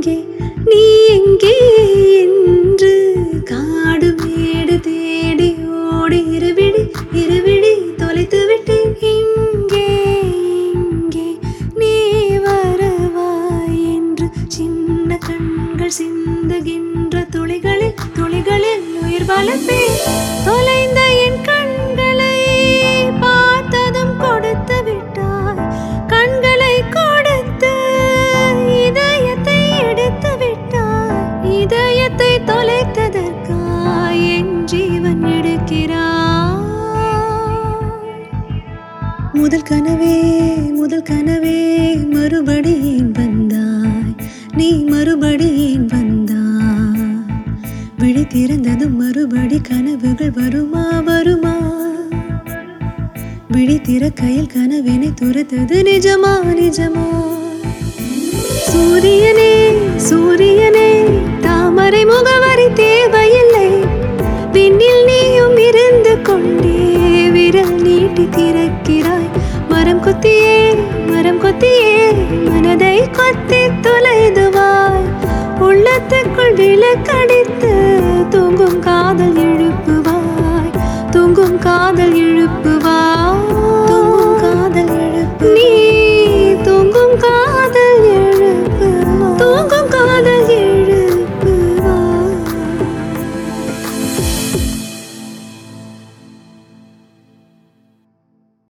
எங்கே நீ எங்கே என்று காடு மேடு தேடி ஓடி இருவிழி இருவிழி தொலைத்து விட்டேன் இங்கே இங்கே நீ வருவாய் என்று சின்ன கண்கள் சிந்துகின்ற துளிகளில் துளிகளில் உயிர் வளர்ப்பேன் தொலைந்த என் கண்களை பார்த்ததும் கொடுத்து விட்டாய் கண்களை கொடுத்து இதயத்தை எடுத்து விட்டாய் இதயத்தை தொலைத்ததற்காய் என் ஜீவன் எடுக்கிறாய் முதல் கனவே முதல் கனவே மறுபடி ஏன் வந்தாய் நீ மறுபடி ஏன் வந்தாய் விழி திறந்ததும் மறுபடி கனவுகள் வருமா வருமா விழி திறக்கையில் கனவினை துரத்தது நிஜமா நிஜமா சூரியனே சூரியனே தாமரை முகவரி தேவையில்லை விண்ணில் நீயும் இருந்து கொண்டே விரல் நீட்டி திறக்கிறாய் மரம் கொத்தியே மரம் கொத்தியே மனதை கொத்தி தொலைதுவாய் உள்ளத்துக்குள் விளக்கடித்து